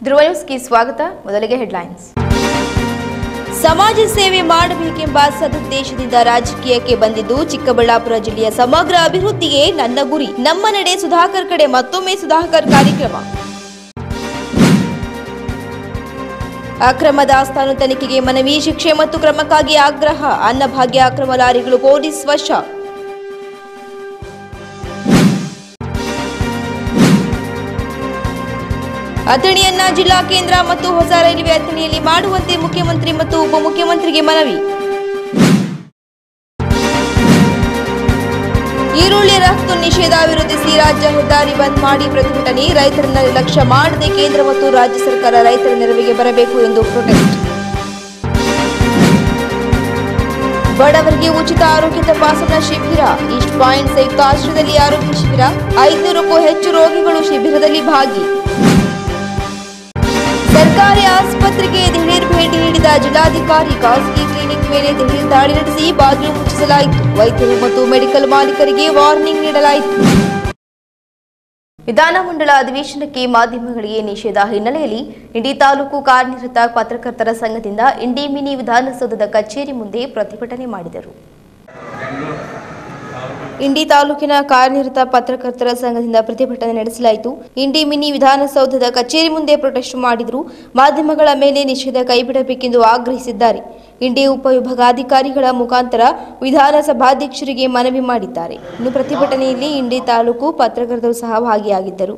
ಧ್ರುವ ನ್ಯೂಸ್ಗೆ ಸ್ವಾಗತ ಮೊದಲಿಗೆ ಹೆಡ್ಲೈನ್ಸ್ ಸಮಾಜ ಸೇವೆ ಮಾಡಬೇಕೆಂಬ ಸದುದ್ದೇಶದಿಂದ ರಾಜಕೀಯಕ್ಕೆ ಬಂದಿದ್ದು ಚಿಕ್ಕಬಳ್ಳಾಪುರ ಜಿಲ್ಲೆಯ ಸಮಗ್ರ ಅಭಿವೃದ್ಧಿಗೆ ನನ್ನ ಗುರಿ ನಮ್ಮ ನಡೆ ಸುಧಾಕರ್ ಕಡೆ ಮತ್ತೊಮ್ಮೆ ಸುಧಾಕರ್ ಕಾರ್ಯಕ್ರಮ ಅಕ್ರಮ ದಾಸ್ತಾನು ತನಿಖೆಗೆ ಮನವಿ ಶಿಕ್ಷೆ ಮತ್ತು ಕ್ರಮಕ್ಕಾಗಿ ಆಗ್ರಹ ಅನ್ನಭಾಗ್ಯ ಅಕ್ರಮ ಲಾರಿಗಳು ಪೊಲೀಸ್ ವಶ ಅಥಣಿಯನ್ನ ಜಿಲ್ಲಾ ಕೇಂದ್ರ ಮತ್ತು ಹೊಸ ರೈಲ್ವೆ ಅಥಣಿಯಲ್ಲಿ ಮಾಡುವಂತೆ ಮುಖ್ಯಮಂತ್ರಿ ಮತ್ತು ಉಪಮುಖ್ಯಮಂತ್ರಿಗೆ ಮನವಿ ಈರುಳ್ಳಿ ರಫ್ತು ನಿಷೇಧ ವಿರೋಧಿಸಿ ರಾಜ್ಯ ಹೆದ್ದಾರಿ ಬಂದ್ ಮಾಡಿ ಪ್ರತಿಭಟನೆ ರೈತರನ್ನ ನಿರ್ಲಕ್ಷ್ಯ ಮಾಡದೆ ಕೇಂದ್ರ ಮತ್ತು ರಾಜ್ಯ ಸರ್ಕಾರ ರೈತರ ನೆರವಿಗೆ ಬರಬೇಕು ಎಂದು ಪ್ರೊಟೆಸ್ಟ್ ಬಡವರಿಗೆ ಉಚಿತ ಆರೋಗ್ಯ ತಪಾಸಣಾ ಶಿಬಿರ ಈಸ್ಟ್ ಪಾಯಿಂಟ್ ಸಂಯುಕ್ತ ಆಶ್ರಯದಲ್ಲಿ ಆರೋಗ್ಯ ಶಿಬಿರ ಐದುನೂರಕ್ಕೂ ಹೆಚ್ಚು ರೋಗಿಗಳು ಶಿಬಿರದಲ್ಲಿ ಭಾಗಿ ಸರ್ಕಾರಿ ಆಸ್ಪತ್ರೆಗೆ ದಿಢೀರ್ ಭೇಟಿ ನೀಡಿದ ಜಿಲ್ಲಾಧಿಕಾರಿ ಖಾಸಗಿ ಕ್ಲಿನಿಕ್ ಮೇಲೆ ದಿಢೀರ್ ದಾಳಿ ನಡೆಸಿ ಬಾಗಿಲು ಮುಚ್ಚಿಸಲಾಯಿತು ವೈದ್ಯರು ಮತ್ತು ಮೆಡಿಕಲ್ ಮಾಲೀಕರಿಗೆ ವಾರ್ನಿಂಗ್ ನೀಡಲಾಯಿತು ವಿಧಾನಮಂಡಲ ಅಧಿವೇಶನಕ್ಕೆ ಮಾಧ್ಯಮಗಳಿಗೆ ನಿಷೇಧ ಹಿನ್ನೆಲೆಯಲ್ಲಿ ಇಂಡಿ ತಾಲೂಕು ಕಾರ್ಯನಿರತ ಪತ್ರಕರ್ತರ ಸಂಘದಿಂದ ಇಂಡಿ ಮಿನಿ ವಿಧಾನಸೌಧದ ಕಚೇರಿ ಮುಂದೆ ಪ್ರತಿಭಟನೆ ಮಾಡಿದರು ಇಂಡಿ ತಾಲೂಕಿನ ಕಾರ್ಯನಿರತ ಪತ್ರಕರ್ತರ ಸಂಘದಿಂದ ಪ್ರತಿಭಟನೆ ನಡೆಸಲಾಯಿತು ಇಂಡಿ ಮಿನಿ ವಿಧಾನಸೌಧದ ಕಚೇರಿ ಮುಂದೆ ಪ್ರೊಟೆಸ್ಟ್ ಮಾಡಿದ್ರು ಮಾಧ್ಯಮಗಳ ಮೇಲೆ ನಿಷೇಧ ಕೈಬಿಡಬೇಕೆಂದು ಆಗ್ರಹಿಸಿದ್ದಾರೆ ಇಂಡಿ ಉಪವಿಭಾಗಾಧಿಕಾರಿಗಳ ಮುಖಾಂತರ ವಿಧಾನಸಭಾಧ್ಯಕ್ಷರಿಗೆ ಮನವಿ ಮಾಡಿದ್ದಾರೆ ಇನ್ನು ಪ್ರತಿಭಟನೆಯಲ್ಲಿ ಇಂಡಿ ತಾಲೂಕು ಪತ್ರಕರ್ತರು ಸಹ ಭಾಗಿಯಾಗಿದ್ದರು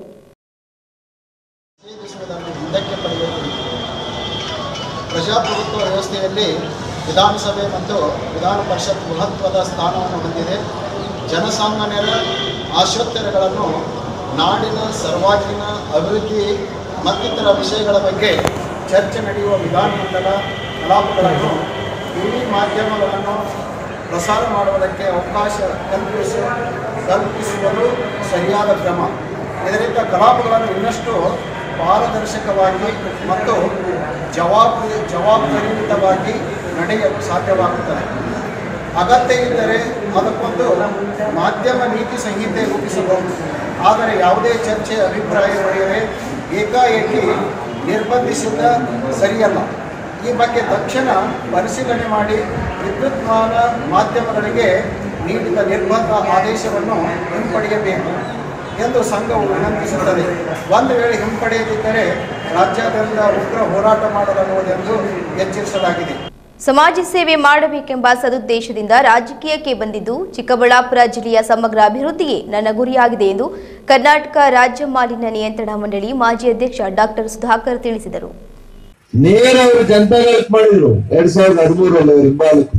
ವಿಷಯವನ್ನು ಹಿಂದಕ್ಕೆ ಪಡೆಯಬೇಕು ಪ್ರಜಾಪ್ರಭುತ್ವ ವ್ಯವಸ್ಥೆಯಲ್ಲಿ ವಿಧಾನಸಭೆ ಮತ್ತು ವಿಧಾನ ಪರಿಷತ್ ಮಹತ್ವದ ಸ್ಥಾನವನ್ನು ಹೊಂದಿದೆ ಜನಸಾಮಾನ್ಯರ ಆಶೋತ್ತರಗಳನ್ನು ನಾಡಿನ ಸರ್ವಾಂಗೀಣ ಅಭಿವೃದ್ಧಿ ಮತ್ತಿತರ ವಿಷಯಗಳ ಬಗ್ಗೆ ಚರ್ಚೆ ನಡೆಯುವ ವಿಧಾನಮಂಡಲ ಕಲಾಪಗಳನ್ನು ಟಿವಿ ಮಾಧ್ಯಮಗಳನ್ನು ಪ್ರಸಾರ ಮಾಡುವುದಕ್ಕೆ ಅವಕಾಶ ಕಲ್ಪಿಸ ಕಲ್ಪಿಸುವುದು ಸರಿಯಾದ ಕ್ರಮ ಇದರಿಂದ ಕಲಾಪಗಳನ್ನು ಇನ್ನಷ್ಟು ಪಾರದರ್ಶಕವಾಗಿ ಮತ್ತು ಜವಾಬ್ದಾರಿ ಜವಾಬ್ದಾರಿಯುತವಾಗಿ ನಡೆಯಲು ಸಾಧ್ಯವಾಗುತ್ತದೆ ಅಗತ್ಯ ಇದ್ದರೆ ಅದಕ್ಕೊಂದು ಮಾಧ್ಯಮ ನೀತಿ ಸಂಹಿತೆ ರೂಪಿಸಬಹುದು ಆದರೆ ಯಾವುದೇ ಚರ್ಚೆ ಅಭಿಪ್ರಾಯ ಪಡೆಯದೆ ಏಕಾಏಕಿ ನಿರ್ಬಂಧಿಸಿದ ಸರಿಯಲ್ಲ ಈ ಬಗ್ಗೆ ತಕ್ಷಣ ಪರಿಶೀಲನೆ ಮಾಡಿ ವಿದ್ಯುನ್ಮಾನ ಮಾಧ್ಯಮಗಳಿಗೆ ನೀಡಿದ ನಿರ್ಬಂಧ ಆದೇಶವನ್ನು ಹಿಂಪಡೆಯಬೇಕು ಎಂದು ಸಂಘವು ವಿನಂತಿಸುತ್ತದೆ ಒಂದು ವೇಳೆ ಹಿಂಪಡೆಯದಿದ್ದರೆ ರಾಜ್ಯಾದ್ಯಂತ ಉಗ್ರ ಹೋರಾಟ ಮಾಡಲಾಗುವುದೆಂದು ಎಚ್ಚರಿಸಲಾಗಿದೆ ಸಮಾಜ ಸೇವೆ ಮಾಡಬೇಕೆಂಬ ಸದುದ್ದೇಶದಿಂದ ರಾಜಕೀಯಕ್ಕೆ ಬಂದಿದ್ದು ಚಿಕ್ಕಬಳ್ಳಾಪುರ ಜಿಲ್ಲೆಯ ಸಮಗ್ರ ಅಭಿವೃದ್ಧಿಗೆ ನನ್ನ ಗುರಿಯಾಗಿದೆ ಎಂದು ಕರ್ನಾಟಕ ರಾಜ್ಯ ಮಾಲಿನ್ಯ ನಿಯಂತ್ರಣ ಮಂಡಳಿ ಮಾಜಿ ಅಧ್ಯಕ್ಷ ಡಾಕ್ಟರ್ ಸುಧಾಕರ್ ತಿಳಿಸಿದರು ನೇರ ಅವರು ಜನತಾದಳಕ್ಕೆ ಮಾಡಿದ್ರು ಎರಡ್ ಸಾವಿರದ ಹದಿಮೂರರಲ್ಲಿ ಅವರು ಹಿಂಬಾಲಕರು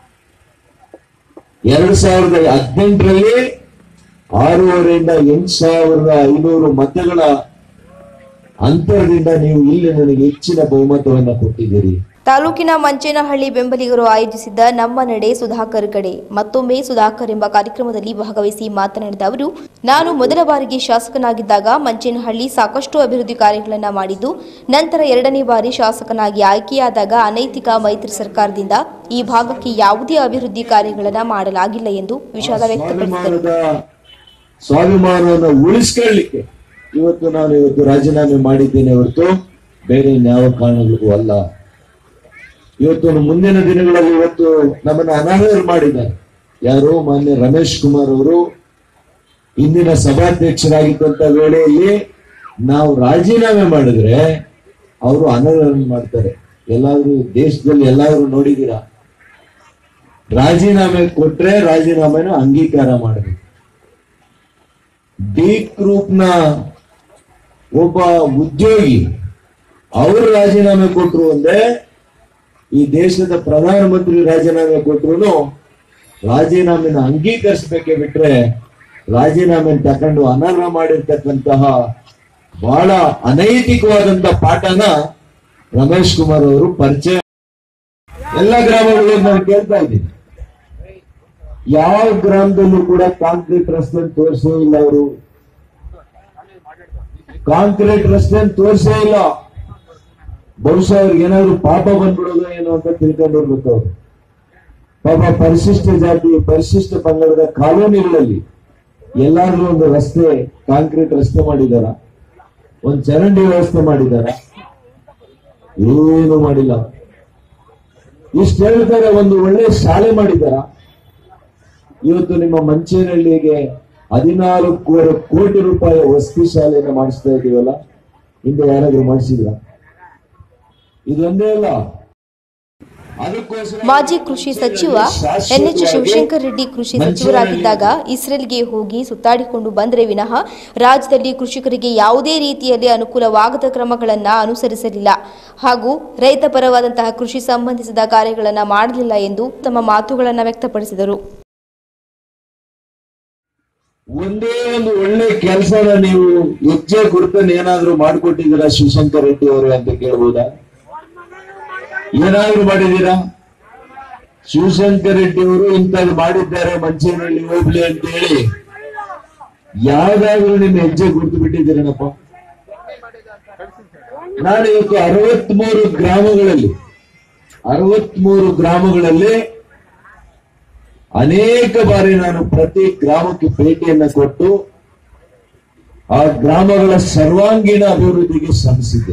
ಎರಡ್ ಸಾವಿರದ ಹದಿನೆಂಟರಲ್ಲಿ ಆರೂವರೆಯಿಂದ ಎಂಟು ಸಾವಿರದ ಐನೂರು ಮತಗಳ ಅಂತರದಿಂದ ನೀವು ಇಲ್ಲಿ ನನಗೆ ಹೆಚ್ಚಿನ ಬಹುಮತವನ್ನ ಕೊಟ್ಟಿದ್ದೀರಿ ತಾಲೂಕಿನ ಮಂಚೇನಹಳ್ಳಿ ಬೆಂಬಲಿಗರು ಆಯೋಜಿಸಿದ್ದ ನಮ್ಮ ನಡೆ ಸುಧಾಕರ್ ಕಡೆ ಮತ್ತೊಮ್ಮೆ ಸುಧಾಕರ್ ಎಂಬ ಕಾರ್ಯಕ್ರಮದಲ್ಲಿ ಭಾಗವಹಿಸಿ ಮಾತನಾಡಿದ ಅವರು ನಾನು ಮೊದಲ ಬಾರಿಗೆ ಶಾಸಕನಾಗಿದ್ದಾಗ ಮಂಚೇನಹಳ್ಳಿ ಸಾಕಷ್ಟು ಅಭಿವೃದ್ಧಿ ಕಾರ್ಯಗಳನ್ನು ಮಾಡಿದ್ದು ನಂತರ ಎರಡನೇ ಬಾರಿ ಶಾಸಕನಾಗಿ ಆಯ್ಕೆಯಾದಾಗ ಅನೈತಿಕ ಮೈತ್ರಿ ಸರ್ಕಾರದಿಂದ ಈ ಭಾಗಕ್ಕೆ ಯಾವುದೇ ಅಭಿವೃದ್ಧಿ ಕಾರ್ಯಗಳನ್ನು ಮಾಡಲಾಗಿಲ್ಲ ಎಂದು ವಿಷಾದ ವ್ಯಕ್ತಪಡಿಸಿದರು ಸ್ವಾಭಿಮಾನದ ಸ್ವಾಭಿಮಾನವನ್ನು ಉಳಿಸ್ಕೊಳ್ಳಿಕ್ಕೆ ಇವತ್ತು ನಾನು ಇವತ್ತು ರಾಜೀನಾಮೆ ಮಾಡಿದ್ದೇನೆ ಹೊರತು ಬೇರೆ ಯಾವ ಕಾರಣಗಳಿಗೂ ಅಲ್ಲ ಇವತ್ತು ಮುಂದಿನ ದಿನಗಳಲ್ಲಿ ಇವತ್ತು ನಮ್ಮನ್ನು ಅನರ್ಹ ಮಾಡಿದ್ದಾರೆ ಯಾರು ಮಾನ್ಯ ರಮೇಶ್ ಕುಮಾರ್ ಅವರು ಇಂದಿನ ಸಭಾಧ್ಯಕ್ಷರಾಗಿದ್ದಂತ ವೇಳೆಯಲ್ಲಿ ನಾವು ರಾಜೀನಾಮೆ ಮಾಡಿದ್ರೆ ಅವರು ಅನರ್ಹ ಮಾಡ್ತಾರೆ ಎಲ್ಲಾದ್ರೂ ದೇಶದಲ್ಲಿ ಎಲ್ಲಾದ್ರೂ ನೋಡಿದೀರಾ ರಾಜೀನಾಮೆ ಕೊಟ್ರೆ ರಾಜೀನಾಮೆನ ಅಂಗೀಕಾರ ಮಾಡಬೇಕು ಡಿ ಗ್ರೂಪ್ನ ಒಬ್ಬ ಉದ್ಯೋಗಿ ಅವರು ರಾಜೀನಾಮೆ ಕೊಟ್ರು ಅಂದ್ರೆ ಈ ದೇಶದ ಪ್ರಧಾನಮಂತ್ರಿ ರಾಜೀನಾಮೆ ಕೊಟ್ರು ರಾಜೀನಾಮೆನ ಅಂಗೀಕರಿಸಬೇಕೆ ಬಿಟ್ರೆ ರಾಜೀನಾಮೆ ತಕೊಂಡು ಅನರ್ಹ ಮಾಡಿರ್ತಕ್ಕಂತಹ ಬಹಳ ಅನೈತಿಕವಾದಂತ ಪಾಠನ ರಮೇಶ್ ಕುಮಾರ್ ಅವರು ಪರಿಚಯ ಎಲ್ಲ ಗ್ರಾಮಗಳಲ್ಲಿ ನಾನು ಕೇಳ್ತಾ ಇದ್ದೀನಿ ಯಾವ ಗ್ರಾಮದಲ್ಲೂ ಕೂಡ ಕಾಂಕ್ರೀಟ್ ರಸ್ತೆ ತೋರಿಸೇ ಇಲ್ಲ ಅವರು ಕಾಂಕ್ರೀಟ್ ರಸ್ತೆ ತೋರಿಸೇ ಇಲ್ಲ ಬಹುಶಃ ಅವ್ರಿಗೆ ಏನಾದ್ರು ಪಾಪ ಬಂದ್ಬಿಡೋದು ಏನೋ ಅಂತ ತಿಳ್ಕೊಂಡಿರ್ಬೇಕು ಅವ್ರು ಪಾಪ ಪರಿಶಿಷ್ಟ ಜಾತಿ ಪರಿಶಿಷ್ಟ ಪಂಗಡದ ಕಾಲೋನಿಗಳಲ್ಲಿ ಎಲ್ಲಾದ್ರೂ ಒಂದು ರಸ್ತೆ ಕಾಂಕ್ರೀಟ್ ರಸ್ತೆ ಮಾಡಿದಾರ ಒಂದ್ ಚರಂಡಿ ವ್ಯವಸ್ಥೆ ಮಾಡಿದಾರ ಏನು ಮಾಡಿಲ್ಲ ಇಷ್ಟು ಹೇಳ್ತಾರೆ ಒಂದು ಒಳ್ಳೆ ಶಾಲೆ ಮಾಡಿದಾರ ಇವತ್ತು ನಿಮ್ಮ ಮಂಚೇನಹಳ್ಳಿಗೆ ಹದಿನಾಲ್ಕೂವರೆ ಕೋಟಿ ರೂಪಾಯಿ ವಸತಿ ಶಾಲೆಯನ್ನು ಮಾಡಿಸ್ತಾ ಇದೀವಲ್ಲ ಹಿಂದೆ ಯಾರಾದ್ರೂ ಮಾಡಿಸಿದ್ರ ಇದೊಂದೇ ಅಲ್ಲ ಅದಕ್ಕೋಸ್ಕರ ಮಾಜಿ ಕೃಷಿ ಸಚಿವ ಎನ್ಎಚ್ ಶಿವಶಂಕರ್ ರೆಡ್ಡಿ ಕೃಷಿ ಸಚಿವರಾಗಿದ್ದಾಗ ಇಸ್ರೇಲ್ಗೆ ಹೋಗಿ ಸುತ್ತಾಡಿಕೊಂಡು ಬಂದರೆ ವಿನಃ ರಾಜ್ಯದಲ್ಲಿ ಕೃಷಿಕರಿಗೆ ಯಾವುದೇ ರೀತಿಯಲ್ಲಿ ಅನುಕೂಲವಾಗದ ಕ್ರಮಗಳನ್ನು ಅನುಸರಿಸಲಿಲ್ಲ ಹಾಗೂ ರೈತ ಪರವಾದಂತಹ ಕೃಷಿ ಸಂಬಂಧಿಸಿದ ಕಾರ್ಯಗಳನ್ನು ಮಾಡಲಿಲ್ಲ ಎಂದು ತಮ್ಮ ಮಾತುಗಳನ್ನು ವ್ಯಕ್ತಪಡಿಸಿದರು ಒಂದೇ ಒಂದು ಒಳ್ಳೆ ಕೆಲಸನ ನೀವು ಹೆಜ್ಜೆ ಗುರುತನ್ನು ಏನಾದ್ರೂ ಮಾಡಿಕೊಟ್ಟಿದ್ದೀರಾ ಶಿವಶಂಕರ್ ರೆಡ್ಡಿ ಅವರೇ ಅಂತ ಕೇಳ್ಬೋದಾ ಏನಾದ್ರೂ ಮಾಡಿದ್ದೀರಾ ಶಿವಶಂಕರ್ ರೆಡ್ಡಿ ಅವರು ಇಂಥದ್ದು ಮಾಡಿದ್ದಾರೆ ಮಂಚೇನಹಳ್ಳಿ ಹೋಗ್ಲಿ ಅಂತ ಹೇಳಿ ಯಾವ್ದಾದ್ರು ನಿಮ್ಮ ಹೆಜ್ಜೆ ಗುರುತು ಬಿಟ್ಟಿದ್ದೀರೇನಪ್ಪ ನಾನು ಇವತ್ತು ಅರವತ್ಮೂರು ಗ್ರಾಮಗಳಲ್ಲಿ ಅರವತ್ಮೂರು ಗ್ರಾಮಗಳಲ್ಲಿ ಅನೇಕ ಬಾರಿ ನಾನು ಪ್ರತಿ ಗ್ರಾಮಕ್ಕೆ ಭೇಟಿಯನ್ನ ಕೊಟ್ಟು ಆ ಗ್ರಾಮಗಳ ಸರ್ವಾಂಗೀಣ ಅಭಿವೃದ್ಧಿಗೆ ಶ್ರಮಿಸಿದ್ದೆ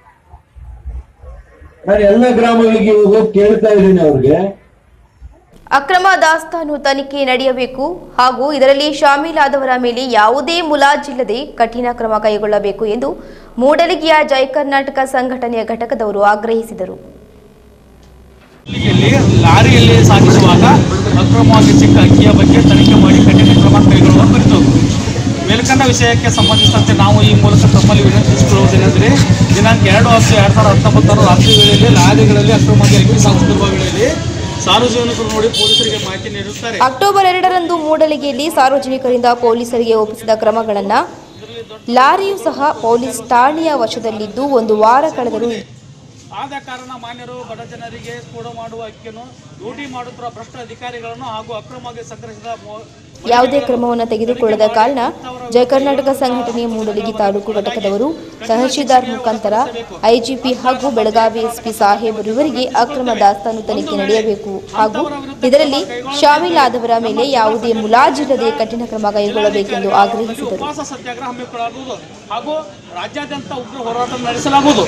ನಾನು ಎಲ್ಲ ಗ್ರಾಮಗಳಿಗೆ ಹೋಗಿ ಕೇಳ್ತಾ ಇದ್ದೀನಿ ಅವ್ರಿಗೆ ಅಕ್ರಮ ದಾಸ್ತಾನು ತನಿಖೆ ನಡೆಯಬೇಕು ಹಾಗೂ ಇದರಲ್ಲಿ ಶಾಮೀಲಾದವರ ಮೇಲೆ ಯಾವುದೇ ಮುಲಾಜಿಲ್ಲದೆ ಕಠಿಣ ಕ್ರಮ ಕೈಗೊಳ್ಳಬೇಕು ಎಂದು ಮೂಡಲಗಿಯ ಜೈ ಕರ್ನಾಟಕ ಸಂಘಟನೆಯ ಘಟಕದವರು ಆಗ್ರಹಿಸಿದರು ಇಲ್ಲಿ ಲಾರಿಯಲ್ಲಿ ಸಾಗಿಸುವಾಗ ಅಕ್ರಮವಾಗಿ ಸಿಕ್ಕ ಅಕ್ಕಿಯ ಬಗ್ಗೆ ತನಿಖೆ ಮಾಡಿ ಕಠಿಣ ಕ್ರಮ ಕೈಗೊಳ್ಳುವ ಕುರಿತು ಮೇಲ್ಕಂಡ ವಿಷಯಕ್ಕೆ ಸಂಬಂಧಿಸಿದಂತೆ ನಾವು ಈ ಮೂಲಕ ತಮ್ಮಲ್ಲಿ ವಿನಂತಿಸಿಕೊಳ್ಳುವುದೇನೆಂದರೆ ದಿನಾಂಕ ಎರಡು ಹತ್ತು ಎರಡು ಸಾವಿರದ ಹತ್ತೊಂಬತ್ತರ ರಾತ್ರಿ ವೇಳೆಯಲ್ಲಿ ಲಾರಿಗಳಲ್ಲಿ ಅಕ್ರಮವಾಗಿ ಅಕ್ಕಿ ಸಾಗಿಸುತ್ತಿರುವ ವೇಳೆಯಲ್ಲಿ ಸಾರ್ವಜನಿಕರು ನೋಡಿ ಪೊಲೀಸರಿಗೆ ಮಾಹಿತಿ ನೀಡುತ್ತಾರೆ ಅಕ್ಟೋಬರ್ ಎರಡರಂದು ಮೂಡಲಗಿಯಲ್ಲಿ ಸಾರ್ವಜನಿಕರಿಂದ ಪೊಲೀಸರಿಗೆ ಒಪ್ಪಿಸಿದ ಕ್ರಮಗಳನ್ನು ಲಾರಿಯೂ ಸಹ ಪೊಲೀಸ್ ಠಾಣೆಯ ವಶದಲ್ಲಿದ್ದು ಒಂದು ವಾರ ಕಳೆದರೂ ಆದ ಕಾರಣ ಮಾನ್ಯರು ಬಡ ಜನರಿಗೆ ಕೂಡ ಮಾಡುವ ಅಕ್ಕಿಯನ್ನು ಲೂಟಿ ಮಾಡುತ್ತಿರುವ ಭ್ರಷ್ಟ ಅಧಿಕಾರಿಗಳನ್ನು ಹಾಗೂ ಅಕ್ರಮವಾಗಿ ಸಂಗ್ರಹಿಸಿದ ಮೊ- ಯಾವುದೇ ಕ್ರಮವನ್ನು ತೆಗೆದುಕೊಳ್ಳದ ಕಾರಣ ಜಯ ಕರ್ನಾಟಕ ಸಂಘಟನೆ ಮೂಡಲಗಿ ತಾಲೂಕು ಘಟಕದವರು ತಹಶೀಲ್ದಾರ್ ಮುಖಾಂತರ ಐಜಿಪಿ ಹಾಗೂ ಬೆಳಗಾವಿ ಎಸ್ಪಿ ಸಾಹೇಬರು ಇವರಿಗೆ ಅಕ್ರಮ ದಾಸ್ತಾನು ತನಿಖೆ ನಡೆಯಬೇಕು ಹಾಗೂ ಇದರಲ್ಲಿ ಶಾಮೀಲಾದವರ ಮೇಲೆ ಯಾವುದೇ ಮುಲಾಜಿಲ್ಲದೆ ಕಠಿಣ ಕ್ರಮ ಕೈಗೊಳ್ಳಬೇಕೆಂದು ಆಗ್ರಹಿಸಿದರು ಉಪವಾಸ ಸತ್ಯಾಗ್ರಹ ಹಮ್ಮಿಕೊಳ್ಳಲಾಗುವುದು ಹಾಗೂ ರಾಜ್ಯಾದ್ಯಂತ ಉಗ್ರ ಹೋರಾಟ ನಡೆಸಲಾಗುವುದು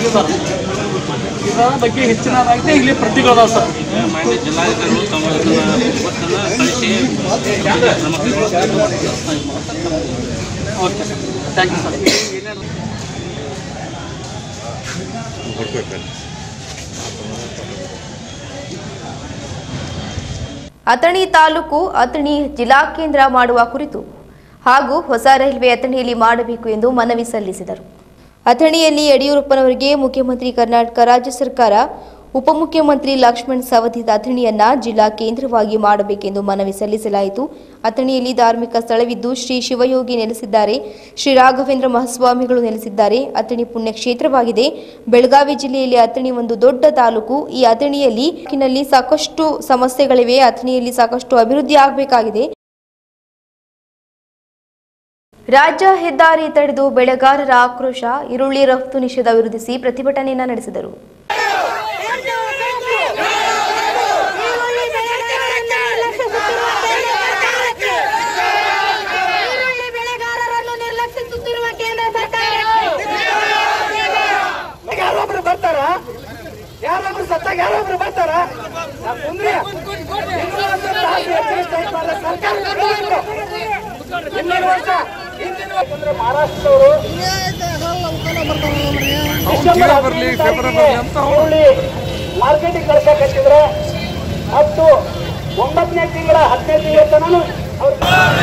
ಇದರ ಬಗ್ಗೆ ಹೆಚ್ಚಿನ ಮಾಹಿತಿ ಇಲ್ಲಿ ಪ್ರತಿಗಳದಾವ ಸರ್ ಮಾನ್ಯ ಜಿಲ್ಲಾಧಿಕಾರಿಗಳು ತಮ್ಮ ಇದನ್ನ ರಿಪೋರ್ಟನ್ನ ಕಳಿಸಿ ಕ್ರಮ ಕೈಗೊಳ್ಳಬೇಕು okay sir thank you sir ಏನೇನು ಅಥಣಿ ತಾಲೂಕು ಅಥಣಿ ಜಿಲ್ಲಾ ಕೇಂದ್ರ ಮಾಡುವ ಕುರಿತು ಹಾಗೂ ಹೊಸ ರೈಲ್ವೆ ಅಥಣಿಯಲ್ಲಿ ಮಾಡಬೇಕು ಎಂದು ಮನವಿ ಸಲ್ಲಿಸಿದರು ಅಥಣಿಯಲ್ಲಿ ಯಡಿಯೂರಪ್ಪನವರಿಗೆ ಮುಖ್ಯಮಂತ್ರಿ ಕರ್ನಾಟಕ ರಾಜ್ಯ ಸರ್ಕಾರ ಉಪಮುಖ್ಯಮಂತ್ರಿ ಲಕ್ಷ್ಮಣ್ ಸವದಿ ಅಥಣಿಯನ್ನ ಜಿಲ್ಲಾ ಕೇಂದ್ರವಾಗಿ ಮಾಡಬೇಕೆಂದು ಮನವಿ ಸಲ್ಲಿಸಲಾಯಿತು ಅಥಣಿಯಲ್ಲಿ ಧಾರ್ಮಿಕ ಸ್ಥಳವಿದ್ದು ಶ್ರೀ ಶಿವಯೋಗಿ ನೆಲೆಸಿದ್ದಾರೆ ಶ್ರೀ ರಾಘವೇಂದ್ರ ಮಹಾಸ್ವಾಮಿಗಳು ನೆಲೆಸಿದ್ದಾರೆ ಅಥಣಿ ಪುಣ್ಯಕ್ಷೇತ್ರವಾಗಿದೆ ಬೆಳಗಾವಿ ಜಿಲ್ಲೆಯಲ್ಲಿ ಅಥಣಿ ಒಂದು ದೊಡ್ಡ ತಾಲೂಕು ಈ ಅಥಣಿಯಲ್ಲಿ ನಲ್ಲಿ ಸಾಕಷ್ಟು ಸಮಸ್ಯೆಗಳಿವೆ ಅಥಣಿಯಲ್ಲಿ ಸಾಕಷ್ಟು ಅಭಿವೃದ್ಧಿ ಆಗಬೇಕಾಗಿದೆ ರಾಜ್ಯ ಹೆದ್ದಾರಿ ತಡೆದು ಬೆಳೆಗಾರರ ಆಕ್ರೋಶ ಈರುಳ್ಳಿ ರಫ್ತು ನಿಷೇಧ ವಿರೋಧಿಸಿ ಪ್ರತಿಭಟನೆಯನ್ನ ನಡೆಸಿದರು ಈರುಳ್ಳಿ ಬೆಳೆಗಾರರನ್ನು ನಿರ್ಲಕ್ಷಿಸುತ್ತಿರುವ ಕೇಂದ್ರ ಸರ್ಕಾರ ಯಾರೊಬ್ರು ಬರ್ತಾರ ಯಾರೊಬ್ರು ಸತ್ತಾಗ ಯಾರೊಬ್ರು ಬರ್ತಾರ ನಾವ್ ಕುಂದ್ರಿ. ಇನ್ನೊಂದು ತಾಸು ಹೆಚ್ಚಿಗೆ strike ಮಾಡಿದ್ರೆ ಸರ್ಕಾರ ಬಿಡ್ಬೇಕು. ಹಿಂದಿನ ವರ್ಷ ಹಿಂದಿನ ವರ್ಷ ಅಂದ್ರೆ ಮಹಾರಾಷ್ಟ್ರದವರು ಡಿಸೆಂಬರ್ ಈರುಳ್ಳಿ ಮಾರ್ಕೆಟಿಗೆ ಕಳ್ಸಕತ್ತಿದ್ರೆ ಮತ್ತು ಒಂಬತ್ತನೇ ತಿಂಗಳ ಹತ್ತನೇ ತಿಂಗಳ ತನಕ ಅವ್ರು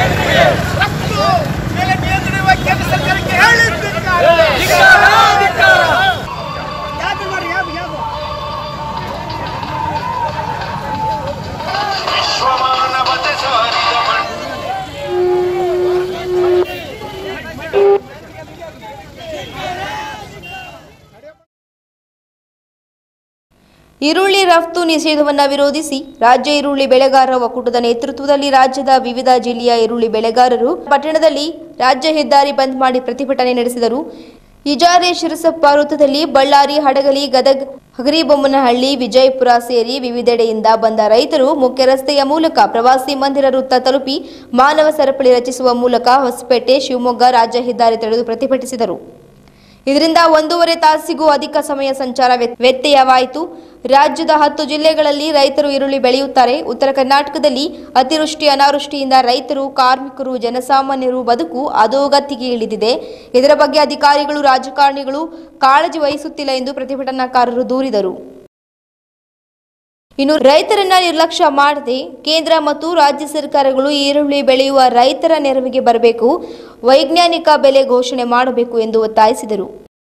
ಈರುಳ್ಳಿ ರಫ್ತು ನಿಷೇಧವನ್ನು ವಿರೋಧಿಸಿ ರಾಜ್ಯ ಈರುಳ್ಳಿ ಬೆಳೆಗಾರರ ಒಕ್ಕೂಟದ ನೇತೃತ್ವದಲ್ಲಿ ರಾಜ್ಯದ ವಿವಿಧ ಜಿಲ್ಲೆಯ ಈರುಳ್ಳಿ ಬೆಳೆಗಾರರು ಪಟ್ಟಣದಲ್ಲಿ ರಾಜ್ಯ ಹೆದ್ದಾರಿ ಬಂದ್ ಮಾಡಿ ಪ್ರತಿಭಟನೆ ನಡೆಸಿದರು ಇಜಾರೆ ಶಿರಸಪ್ಪ ವೃತ್ತದಲ್ಲಿ ಬಳ್ಳಾರಿ ಹಡಗಲಿ ಗದಗ್ ಹಗರಿಬೊಮ್ಮನಹಳ್ಳಿ ವಿಜಯಪುರ ಸೇರಿ ವಿವಿಧೆಡೆಯಿಂದ ಬಂದ ರೈತರು ಮುಖ್ಯ ರಸ್ತೆಯ ಮೂಲಕ ಪ್ರವಾಸಿ ಮಂದಿರ ವೃತ್ತ ತಲುಪಿ ಮಾನವ ಸರಪಳಿ ರಚಿಸುವ ಮೂಲಕ ಹೊಸಪೇಟೆ ಶಿವಮೊಗ್ಗ ರಾಜ್ಯ ಹೆದ್ದಾರಿ ತಡೆದು ಪ್ರತಿಭಟಿಸಿದರು ಇದರಿಂದ ಒಂದೂವರೆ ತಾಸಿಗೂ ಅಧಿಕ ಸಮಯ ಸಂಚಾರ ವ್ಯತ್- ವ್ಯತ್ಯಯವಾಯಿತು ರಾಜ್ಯದ ಹತ್ತು ಜಿಲ್ಲೆಗಳಲ್ಲಿ ರೈತರು ಈರುಳ್ಳಿ ಬೆಳೆಯುತ್ತಾರೆ ಉತ್ತರ ಕರ್ನಾಟಕದಲ್ಲಿ ಅತಿವೃಷ್ಟಿ ಅನಾವೃಷ್ಟಿಯಿಂದ ರೈತರು ಕಾರ್ಮಿಕರು ಜನಸಾಮಾನ್ಯರು ಬದುಕು ಅಧೋಗತಿಗೆ ಇಳಿದಿದೆ ಇದರ ಬಗ್ಗೆ ಅಧಿಕಾರಿಗಳು ರಾಜಕಾರಣಿಗಳು ಕಾಳಜಿ ವಹಿಸುತ್ತಿಲ್ಲ ಎಂದು ಪ್ರತಿಭಟನಾಕಾರರು ದೂರಿದರು ಇನ್ನು ರೈತರನ್ನ ನಿರ್ಲಕ್ಷ್ಯ ಮಾಡದೆ ಕೇಂದ್ರ ಮತ್ತು ರಾಜ್ಯ ಸರ್ಕಾರಗಳು ಈರುಳ್ಳಿ ಬೆಳೆಯುವ ರೈತರ ನೆರವಿಗೆ ಬರಬೇಕು ವೈಜ್ಞಾನಿಕ ಬೆಲೆ ಘೋಷಣೆ ಮಾಡಬೇಕು ಎಂದು ಒತ್ತಾಯಿಸಿದರು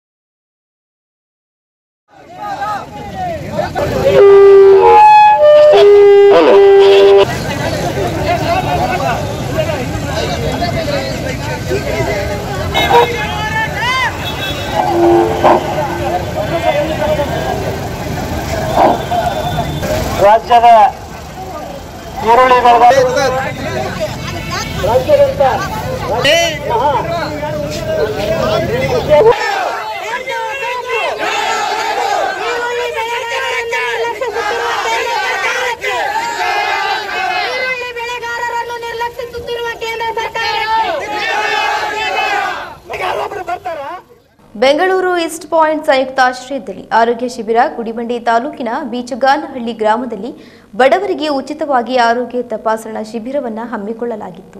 ರಾಜ್ಯದ ಈರುಳ್ಳಿ ಬೆಳೆಗಾರರು ರಾಜ್ಯದಂತ ಈರುಳ್ಳಿ ಬೆಳೆಗಾರರನ್ನು ನಿರ್ಲಕ್ಷಿಸುತ್ತಿರುವ ಕೇಂದ್ರ ಸರ್ಕಾರಕ್ಕೆ ಈರುಳ್ಳಿ ಬೆಳೆಗಾರರನ್ನು ನಿರ್ಲಕ್ಷಿಸುತ್ತಿರುವ ಕೇಂದ್ರ ಸರ್ಕಾರಕ್ಕೆ ಯಾರೊಬ್ರು ಬರ್ತಾರಾ ಬೆಂಗಳೂರು ಈಸ್ಟ್ ಪಾಯಿಂಟ್ ಸಂಯುಕ್ತಾಶ್ರಯದಲ್ಲಿ ಆರೋಗ್ಯ ಶಿಬಿರ ಗುಡಿಬಂಡೆ ತಾಲೂಕಿನ ಬೀಚಗಾನಹಳ್ಳಿ ಗ್ರಾಮದಲ್ಲಿ ಬಡವರಿಗೆ ಉಚಿತವಾಗಿ ಆರೋಗ್ಯ ತಪಾಸಣಾ ಶಿಬಿರವನ್ನು ಹಮ್ಮಿಕೊಳ್ಳಲಾಗಿತ್ತು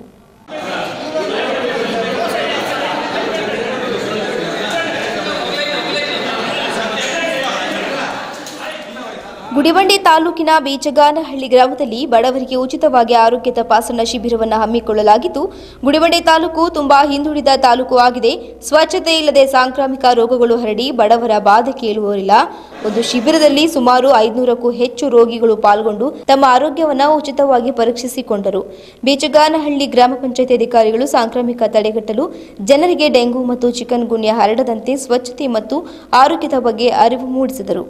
ಗುಡಿಬಂಡೆ ತಾಲೂಕಿನ ಬೀಚಗಾನಹಳ್ಳಿ ಗ್ರಾಮದಲ್ಲಿ ಬಡವರಿಗೆ ಉಚಿತವಾಗಿ ಆರೋಗ್ಯ ತಪಾಸಣಾ ಶಿಬಿರವನ್ನು ಹಮ್ಮಿಕೊಳ್ಳಲಾಗಿದ್ದು ಗುಡಿಬಂಡೆ ತಾಲೂಕು ತುಂಬಾ ಹಿಂದುಳಿದ ತಾಲೂಕು ಆಗಿದೆ ಸ್ವಚ್ಛತೆ ಇಲ್ಲದೆ ಸಾಂಕ್ರಾಮಿಕ ರೋಗಗಳು ಹರಡಿ ಬಡವರ ಬಾಧೆ ಕೇಳುವರಿಲ್ಲ ಒಂದು ಶಿಬಿರದಲ್ಲಿ ಸುಮಾರು ಐದುನೂರಕ್ಕೂ ಹೆಚ್ಚು ರೋಗಿಗಳು ಪಾಲ್ಗೊಂಡು ತಮ್ಮ ಆರೋಗ್ಯವನ್ನು ಉಚಿತವಾಗಿ ಪರೀಕ್ಷಿಸಿಕೊಂಡರು ಬೀಚಗಾನಹಳ್ಳಿ ಗ್ರಾಮ ಪಂಚಾಯತ್ ಅಧಿಕಾರಿಗಳು ಸಾಂಕ್ರಾಮಿಕ ತಡೆಗಟ್ಟಲು ಜನರಿಗೆ ಡೆಂಗು ಮತ್ತು ಚಿಕನ್ ಗುನ್ಯಾ ಹರಡದಂತೆ ಸ್ವಚ್ಛತೆ ಮತ್ತು ಆರೋಗ್ಯದ ಬಗ್ಗೆ ಅರಿವು ಮೂಡಿಸಿದರು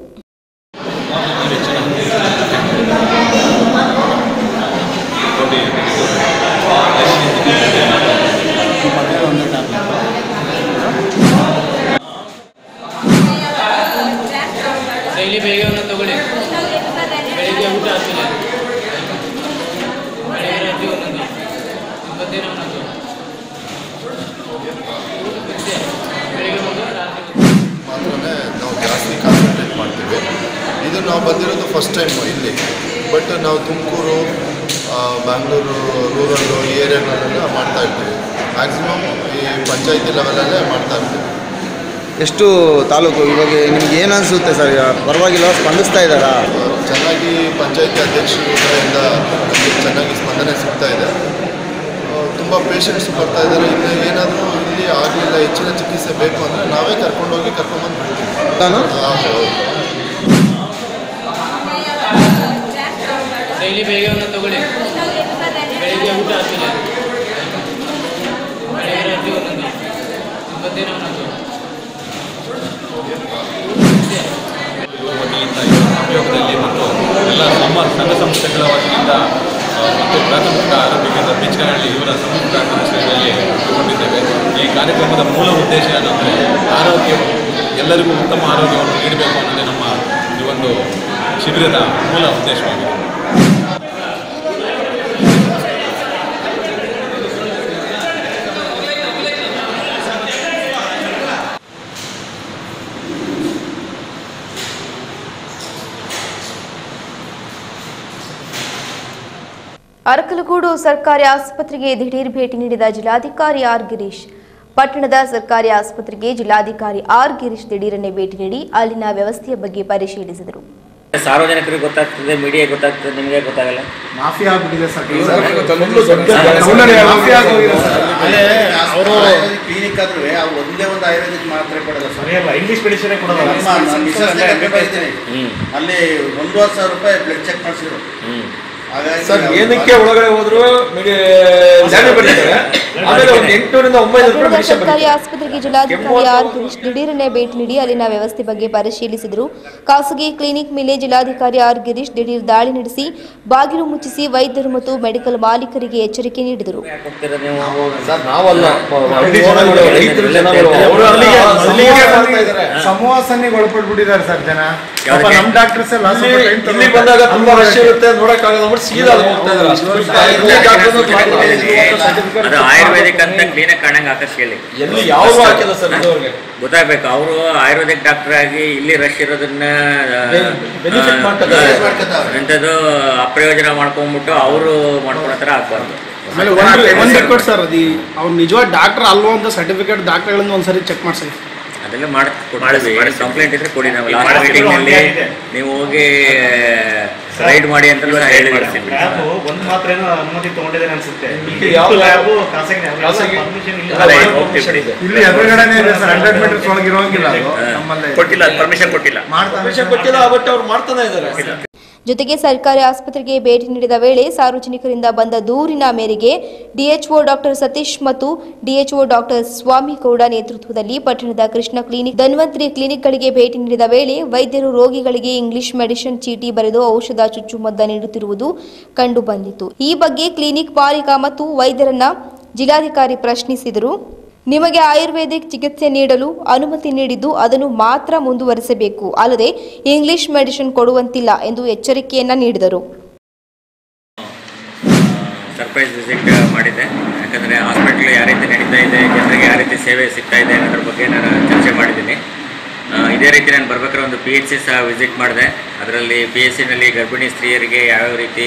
ಡೈಲಿ ಬೆಳಿಗ್ಗೆ ಒಂದೊಂದು ತಗೊಳ್ಳಿ ಬೆಳಿಗ್ಗೆ ಊಟ ಆದ್ಮೇಲೆ ಬೆಳಿಗ್ಗೆ ರಾತ್ರಿ ಒಂದೊಂದು ಮಧ್ಯಾಹ್ನ ಒಂದೊಂದು ಬೆಳಿಗ್ಗೆ ಒಂದು ರಾತ್ರಿ ಒಂದು. ಮಾತ್ರನೇ ನಾವು ಜಾಸ್ತಿ ಕಾನ್ಸಂಟ್ರೇಟ್ ಮಾಡ್ತೀವಿ ಇದು ನಾವು ಬಂದಿರೋದು ಫಸ್ಟ್ ಟೈಮ್ ಇಲ್ಲಿ ಬಟ್ ನಾವು ತುಮಕೂರು ಬ್ಯಾಂಗ್ಳೂರು ರೂರಲ್ಲು ಈ ಏರಿಯಾಗಳಲ್ಲೆಲ್ಲ ಮಾಡ್ತಾ ಇರ್ತೀವಿ ಮ್ಯಾಕ್ಸಿಮಮ್ ಈ ಪಂಚಾಯತಿ ಲೆವೆಲಲ್ಲೇ ಮಾಡ್ತಾ ಇರ್ತೀವಿ ಎಷ್ಟು ತಾಲೂಕು ಇವಾಗ ನಿಮ್ಗೆ ಏನು ಅನಿಸುತ್ತೆ ಸರ್ ಪರವಾಗಿಲ್ಲ ಸ್ಪಂದಿಸ್ತಾ ಇದ್ದಾರಾ ಚೆನ್ನಾಗಿ ಪಂಚಾಯತಿ ಅಧ್ಯಕ್ಷರ ಕಡೆಯಿಂದ ನಮಗೆ ಚೆನ್ನಾಗಿ ಸ್ಪಂದನೆ ಸಿಗ್ತಾ ಇದೆ ತುಂಬ ಪೇಷಂಟ್ಸ್ ಬರ್ತಾ ಇದ್ದಾರೆ ಇನ್ನು ಏನಾದರೂ ಇಲ್ಲಿ ಆಗಲಿಲ್ಲ ಹೆಚ್ಚಿನ ಚಿಕಿತ್ಸೆ ಬೇಕು ಅಂದರೆ ನಾವೇ ಕರ್ಕೊಂಡೋಗಿ ಕರ್ಕೊಂಬಂದು ಬಿಡ್ತೀವಿ ನಾನು ಹೌದು. ಡೈಲಿ ಬೆಳಿಗ್ಗೆ ಒಂದೊಂದು ತಗೊಳ್ಳಿ ಬೆಳಿಗ್ಗೆ ಊಟ ಆದ್ಮೇಲೆ ಬೆಳಿಗ್ಗೆ ರಾತ್ರಿ ಒಂದೊಂದು ಮಧ್ಯಾಹ್ನ ಒಂದೊಂದು ವತಿಯಿಂದ ಈ ಉಪಯೋಗದಲ್ಲಿ ಮತ್ತು ಎಲ್ಲ ನಮ್ಮ ಸಂಘ ಸಂಸ್ಥೆಗಳ ವತಿಯಿಂದ ಆ, ಮತ್ತು ಪ್ರಾಥಮಿಕ ಆರೋಗ್ಯ ಕೇಂದ್ರ ಬೀಚನಹಳ್ಳಿ ಇವರ ಸಂಯುಕ್ತ ಆಶ್ರಯದಲ್ಲಿ ಹಮ್ಮಿಕೊಂಡಿದ್ದೇವೆ ಈ ಕಾರ್ಯಕ್ರಮದ ಮೂಲ ಉದ್ದೇಶ ಏನಂದರೆ ಆರೋಗ್ಯ ಎಲ್ಲರಿಗೂ ಉತ್ತಮ ಆರೋಗ್ಯವನ್ನು ನೀಡಬೇಕು ಅನ್ನೋದೇ ನಮ್ಮ ಈ ಒಂದು ಶಿಬಿರದ ಮೂಲ ಉದ್ದೇಶವಾಗಿದೆ ಅರಕಲಗೂಡು ಸರ್ಕಾರಿ ಆಸ್ಪತ್ರೆಗೆ ದಿಢೀರ್ ಭೇಟಿ ನೀಡಿದ ಜಿಲ್ಲಾಧಿಕಾರಿ ಆರ್ ಗಿರೀಶ್ ಪಟ್ಟಣದ ಸರ್ಕಾರಿ ಆಸ್ಪತ್ರೆಗೆ ಜಿಲ್ಲಾಧಿಕಾರಿ ಆರ್ ಗಿರೀಶ್ ದಿಢೀರನೆ ಭೇಟಿ ನೀಡಿ ಅಲ್ಲಿನ ವ್ಯವಸ್ಥೆಯ ಬಗ್ಗೆ ಪರಿಶೀಲಿಸಿದರು ಸಾರ್ವಜನಿಕರಿಗೆ ಗೊತ್ತಾಗ್ತದೆ ಮೀಡಿಯಾ ಗೊತ್ತಾಗ್ತದೆ ನಿಮಗೆ ಗೊತ್ತಾಗಲ್ಲ ಮಾಫಿ ಆಗ್ಬಿಟ್ಟಿದೆ ಸರ್ ಅವರು ಕ್ಲಿನಿಕ್ ಆದ್ರೂ ಅವ್ರು ಒಂದೇ ಒಂದು ಆಯುರ್ವೇದಿಕ್ ಮಾತ್ರೆ ಕೊಡಲ್ಲ ಸರ್ ಸರಿಯಲ್ಲ ಇಂಗ್ಲಿಷ್ ಮೆಡಿಸಿನ್ ಕೊಡೋದಲ್ಲ ನಮ್ಮ ನಮ್ಮ ಮಿಸಸ್ನೇ ಕರ್ಕೊಂಡು ಹೋಗಿದ್ದೀನಿ. ಅಲ್ಲಿ ಒಂದೂವರೆ ಸಾವಿರ ರೂಪಾಯಿ ಬ್ಲಡ್ ಚೆಕ್ ಮಾಡಿಸಿದ್ರು ಹಾಗಾಗಿ ಸರ್ ನಾವು- ಏನಕ್ಕೆ ಒಳಗಡೆ ಹೋದ್ರು ಜಾರಿ ಬರ್ತಾರೆ ಆಮೇಲೆ ಒಂದು ಎಂಟುನೂರಿಂದ ಒಂಬೈನೂರು ರೂಪಾಯಿ ಪಟ್ಟಣದ ಮೆಡಿಸಿನ್ ಸರ್ಕಾರಿ ಆಸ್ಪತ್ರೆಗೆ ಜಿಲ್ಲಾಧಿಕಾರಿ ಆರ್ ಗಿರೀಶ್ ದಿಢೀರನೆ ಭೇಟಿ ನೀಡಿ ಅಲ್ಲಿನ ವ್ಯವಸ್ಥೆ ಬಗ್ಗೆ ಪರಿಶೀಲಿಸಿದರು ಖಾಸಗಿ ಕ್ಲಿನಿಕ್ ಮೇಲೆ ಜಿಲ್ಲಾಧಿಕಾರಿ ಆರ್ ಗಿರೀಶ್ ದಿಢೀರ್ ದಾಳಿ ನಡೆಸಿ ಬಾಗಿಲು ಮುಚ್ಚಿಸಿ ವೈದ್ಯರು ಮತ್ತು ಮೆಡಿಕಲ್ ಮಾಲೀಕರಿಗೆ ಎಚ್ಚರಿಕೆ ನೀಡಿದರು ಕೊಡ್ತೀರಾ ನೀವು ಸರ್ ನಾವಲ್ಲ ರೈತರು ಜನಗಳು ಅವರು ಅಲ್ಲಿಗೆ ಅಲ್ಲಿಗೆ ಮಾಡ್ತಾ ಇದ್ದಾರೆ ಸಮೂಹ ಸನ್ನಿಗೆ ಒಳಪಟ್ಬಿಟ್ಟಿದ್ದಾರೆ ಸರ್ ಜನ ಯಾವ್ದಕ್ಕೆ? ಪಾಪ ನಮ್ ಡಾಕ್ಟರ್ಸ್ ಎಲ್ಲ ಸ್ವಲ್ಪ time ಇಲ್ಲಿ ತಗೊಳ್ತಾರೆ. ಬಂದಾಗ ತುಂಬಾ ರಶ್ ಇರುತ್ತೆ ನೋಡಕ್ಕಾಗಲ್ಲ ಸೀದಾ ಅಲ್ಲಿ ಹೋಗ್ತಾ ಇದ್ದಾರೆ ಅಷ್ಟು ಬಿಟ್ಟು ಎಲ್ಲಿ ಡಾಕ್ಟರ್ನು ಮಾಡಿಲ್ಲ. ಅದು ಆಯುರ್ವೇದಿಕ್ ಅಂತ ಕ್ಲೀನಾಗಿ ಕಾಣಂಗ್ ಹಾಕಕ್ ಹೇಳಿ ಎಲ್ಲಿ ಯಾವ್ದು ಹಾಕಿಲ್ಲ ಸರ್ ಇದುವರೆಗೆ ಗೊತ್ತಾಗ್ಬೇಕು ಅವರು ಆಯುರ್ವೇದಿಕ್ ಡಾಕ್ಟರ್ ಆಗಿ ಇಲ್ಲಿ ರಶ್ ಇರೋದನ್ನ benefit ಮಾಡ್ಕೊತಾರೆ. ಎಂಥದ್ದು ಅಪ್ರಯೋಜನ ಮಾಡ್ಕೊಂಡ್ಬಿಟ್ಟು ಅವರು ಮಾಡ್ಕೊಳೋ ಆಗ್ಬಾರ್ದು ಆಮೇಲೆ ಒಂದು ಒಂದು ರಿಕ್ವೆಸ್ಟ್ ಸರ್ ಅದು ಅವ್ರು ನಿಜವಾದ ಡಾಕ್ಟರ್ ಅಲ್ವೋ ಅಂತ ಸರ್ಟಿಫಿಕೇಟ್ ದಾಖಲೆಗಳನ್ನು ಒಂದ್ಸರಿ ಚೆಕ್ ಮಾಡ್ಸಿ ಅದೆಲ್ಲ ಮಾಡಿ ಕಂಪ್ಲೇಂಟ್ ಇದ್ರೆ ಕೊಡಿ ನಾವು ಈಗ ಲಾಸ್ಟ್ ಮಾಡಿಸಿ, ಮೀಟಿಂಗ್ ನಲ್ಲಿ ಆಗಿದೆ. ನೀವು ಹೋಗಿ ರೈಡ್ ಮಾಡಿ ಅಂತ ಹೇಳಿದ್ವಿ ಲ್ಯಾಬು ಒಂದು ಮಾತ್ರ ಏನೋ ಅನುಮತಿ ತಗೊಂಡಿದ್ದಾರೆ ಅನ್ಸುತ್ತೆ ಇಲ್ಲಿ ಯಾವ ಲ್ಯಾಬು ಖಾಸಗಿ lab, ಎಲ್ಲ ಖಾಸಗಿ permission ಇಲ್ಲ. ಅಲ್ಲ, ಈಗ ಹೋಗ್ತೀವಿ ಬಿಡಿ. ಇಲ್ಲಿ ಎದುರುಗಡೆನೇ ಇದೆ ಸರ್ ಹಂಡ್ರೆಡ್ ಮೀಟರ್ಸ್ ಒಳಗೆ ಇರೋಂಗಿಲ್ಲ ಅದು ನಮ್ಮಲ್ಲಿ ಕೊಟ್ಟಿಲ್ಲ ಪರ್ಮಿಷನ್ ಕೊಟ್ಟಿಲ್ಲ ಪರ್ಮಿಷನ್ ಕೊಟ್ಟಿಲ್ಲ ಬಟ್ ಅವ್ರು ಮಾಡ್ತಾನೆ ಇದ್ದಾರೆ ಜೊತೆಗೆ ಸರ್ಕಾರಿ ಆಸ್ಪತ್ರೆಗೆ ಭೇಟಿ ನೀಡಿದ ವೇಳೆ ಸಾರ್ವಜನಿಕರಿಂದ ಬಂದ ದೂರಿನ ಮೇರೆಗೆ ಡಿಎಚ್ಒ ಡಾಕ್ಟರ್ ಸತೀಶ್ ಮತ್ತು ಡಿಎಚ್ಒ ಡಾಕ್ಟರ್ ಸ್ವಾಮಿಗೌಡ ನೇತೃತ್ವದಲ್ಲಿ ಪಟ್ಟಣದ ಕೃಷ್ಣ ಕ್ಲಿನಿಕ್ ಧನ್ವಂತರಿ ಕ್ಲಿನಿಕ್ಗಳಿಗೆ ಭೇಟಿ ನೀಡಿದ ವೇಳೆ ವೈದ್ಯರು ರೋಗಿಗಳಿಗೆ ಇಂಗ್ಲಿಷ್ ಮೆಡಿಸಿನ್ ಚೀಟಿ ಬರೆದು ಔಷಧ ಚುಚ್ಚುಮದ್ದ ನೀಡುತ್ತಿರುವುದು ಕಂಡುಬಂದಿತು ಈ ಬಗ್ಗೆ ಕ್ಲಿನಿಕ್ ಪಾಲಿಕಾ ಮತ್ತು ವೈದ್ಯರನ್ನ ಜಿಲ್ಲಾಧಿಕಾರಿ ಪ್ರಶ್ನಿಸಿದರು ನಿಮಗೆ ಆಯುರ್ವೇದಿಕ್ ಚಿಕಿತ್ಸೆ ನೀಡಲು ಅನುಮತಿ ನೀಡಿದ್ದು ಅದನ್ನು ಮಾತ್ರ ಮುಂದುವರಿಸಬೇಕು ಅಲ್ಲದೆ ಇಂಗ್ಲಿಷ್ ಮೆಡಿಸಿನ್ ಕೊಡುವಂತಿಲ್ಲ ಎಂದು ಎಚ್ಚರಿಕೆಯನ್ನ ನೀಡಿದರು ಸರ್ಪ್ರೈಸ್ ವಿಸಿಟ್ ಮಾಡಿದ್ದೆ ಯಾಕಂದರೆ ಹಾಸ್ಪಿಟ್ಲ್ ಯಾವ ರೀತಿ ನಡೀತಾ ಇದೆ ಜನರಿಗೆ ಯಾವ ರೀತಿ ಸೇವೆ ಸಿಗ್ತಾ ಇದೆ ಅನ್ನೋದ್ರ ಬಗ್ಗೆ ನಾನು ಚರ್ಚೆ ಮಾಡಿದ್ದೀನಿ ಆ, ಇದೇ ರೀತಿ ನಾನು ಬರ್ಬೇಕಾದ್ರೆ ಒಂದು ಪಿ ಎಚ್ ಸಿ ಸಹ ವಿಸಿಟ್ ಮಾಡಿದೆ ಅದರಲ್ಲಿ ಪಿ ಎಚ್ ಸಿನಲ್ಲಿ ಗರ್ಭಿಣಿ ಸ್ತ್ರೀಯರಿಗೆ ಯಾವ್ಯಾವ ರೀತಿ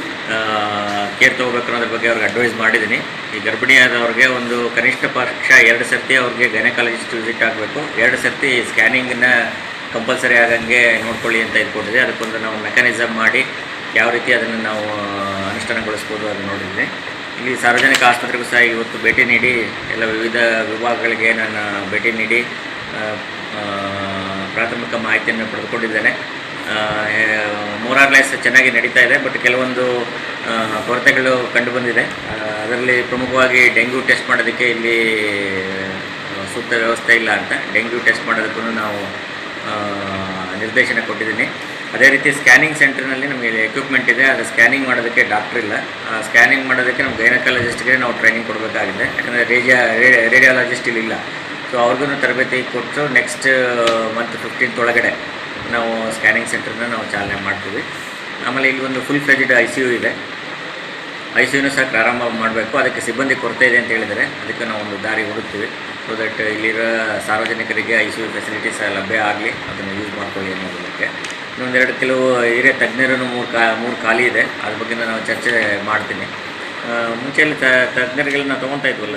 ಕೇರ್ ತೊಗೋಬೇಕು ಅನ್ನೋದ್ರ ಬಗ್ಗೆ ಅವ್ರಿಗೆ ಅಡ್ವೈಸ್ ಮಾಡಿದ್ದೀನಿ ಈ ಗರ್ಭಿಣಿಯಾದವ್ರಿಗೆ ಒಂದು ಕನಿಷ್ಠ ಪಕ್ಷ ಎರಡು ಸರ್ತಿ ಅವ್ರಿಗೆ ಗೈನಕಾಲಜಿಸ್ಟ್ ವಿಸಿಟ್ ಆಗಬೇಕು ಎರಡು ಸರ್ತಿ ಸ್ಕ್ಯಾನಿಂಗನ್ನ ಕಂಪಲ್ಸರಿ ಆಗಂಗೆ ನೋಡ್ಕೊಳ್ಳಿ ಅಂತ ಇಟ್ಕೊಂಡಿದೆ ಅದಕ್ಕೊಂದು ನಾವು ಮೆಕ್ಯಾನಿಸಮ್ ಮಾಡಿ ಯಾವ ರೀತಿ ಅದನ್ನು ನಾವು ಅನುಷ್ಠಾನಗೊಳಿಸ್ಬೋದು ಅದನ್ನು ನೋಡಿದ್ದೀನಿ ಇಲ್ಲಿ ಸಾರ್ವಜನಿಕ ಆಸ್ಪತ್ರೆಗೂ ಸಹ ಇವತ್ತು ಭೇಟಿ ನೀಡಿ ಎಲ್ಲ ವಿವಿಧ ವಿಭಾಗಗಳಿಗೆ ನಾನು ಭೇಟಿ ನೀಡಿ ಆ, ಆ, ಪ್ರಾಥಮಿಕ ಮಾಹಿತಿಯನ್ನು ಪಡೆದುಕೊಂಡಿದ್ದೇನೆ ಮೂರಾರ್ ಲೈಸ್ ಚೆನ್ನಾಗಿ ನಡೀತಾ ಇದೆ ಬಟ್ ಕೆಲವೊಂದು ಆ, ಕೊರತೆಗಳು ಕಂಡುಬಂದಿದೆ ಆ, ಅದರಲ್ಲಿ ಪ್ರಮುಖವಾಗಿ ಡೆಂಗ್ಯೂ ಟೆಸ್ಟ್ ಮಾಡೋದಕ್ಕೆ ಇಲ್ಲಿ ಆ, ಸೂಕ್ತ ವ್ಯವಸ್ಥೆ ಇಲ್ಲ ಅಂತ ಡೆಂಗ್ಯೂ ಟೆಸ್ಟ್ ಮಾಡೋದಕ್ಕೂ ನಾವು ಆ, ನಿರ್ದೇಶನ ಕೊಟ್ಟಿದ್ದೀನಿ ಅದೇ ರೀತಿ ಸ್ಕ್ಯಾನಿಂಗ್ ಸೆಂಟರ್ನಲ್ಲಿ ನಮಗೆ ಎಕ್ವಿಪ್ಮೆಂಟ್ ಇದೆ ಅದು ಸ್ಕ್ಯಾನಿಂಗ್ ಮಾಡೋದಕ್ಕೆ ಡಾಕ್ಟ್ರ್ ಇಲ್ಲ ಸ್ಕ್ಯಾನಿಂಗ್ ಮಾಡೋದಕ್ಕೆ ನಮ್ಮ ಗೈನಕಾಲಜಿಸ್ಟ್ಗೆ ನಾವು ಟ್ರೈನಿಂಗ್ ಕೊಡಬೇಕಾಗಿದೆ ಯಾಕಂದರೆ ರೇಡಿಯಾ ರೇಡಿಯಾಲಜಿಸ್ಟ್ ಇಲ್ಲಿ ಇಲ್ಲ ಸೊ ಅವ್ರಿಗೂ ತರಬೇತಿ ಕೊಟ್ಟು ನೆಕ್ಸ್ಟ್ ಮಂತ್ ಫಿಫ್ಟೀನ್ತ್ ಒಳಗಡೆ ನಾವು ಸ್ಕ್ಯಾನಿಂಗ್ ಸೆಂಟರ್ನ ನಾವು ಚಾಲನೆ ಮಾಡ್ತೀವಿ ಆಮೇಲೆ ಇಲ್ಲಿ ಒಂದು full fledged I C U ಇದೆ ಐ ಸಿ ಯುನೂ ಸಹ ಪ್ರಾರಂಭ ಮಾಡಬೇಕು ಅದಕ್ಕೆ ಸಿಬ್ಬಂದಿ ಕೊರತೆ ಇದೆ ಅಂತ ಹೇಳಿದರೆ ಅದಕ್ಕೆ ನಾವು ಒಂದು ದಾರಿ ಹುಡುಕ್ತೀವಿ ಸೊ ದಟ್ ಇಲ್ಲಿರೋ ಸಾರ್ವಜನಿಕರಿಗೆ ಐ ಸಿ ಯು ಫೆಸಿಲಿಟೀಸ್ ಲಭ್ಯ ಆಗಲಿ ಅದನ್ನು ಯೂಸ್ ಮಾಡ್ಕೊಳ್ಳಿ ಅನ್ನೋದಕ್ಕೆ ಇನ್ನೊಂದೆರಡು ಕೆಲವು ಹಿರಿಯ ತಜ್ಞರನ್ನು ಮೂರು ಕಾ ಮೂರು ಖಾಲಿ ಇದೆ ಅದ್ರ ಬಗ್ಗೆ ನಾವು ಚರ್ಚೆ ಮಾಡ್ತೀನಿ ಆ, ಮುಂಚೆ ಎಲ್ಲ ತ ತಜ್ಞರಿಗೆಲ್ಲ ನಾವು ತೊಗೊತಾ ಇದ್ವಲ್ಲ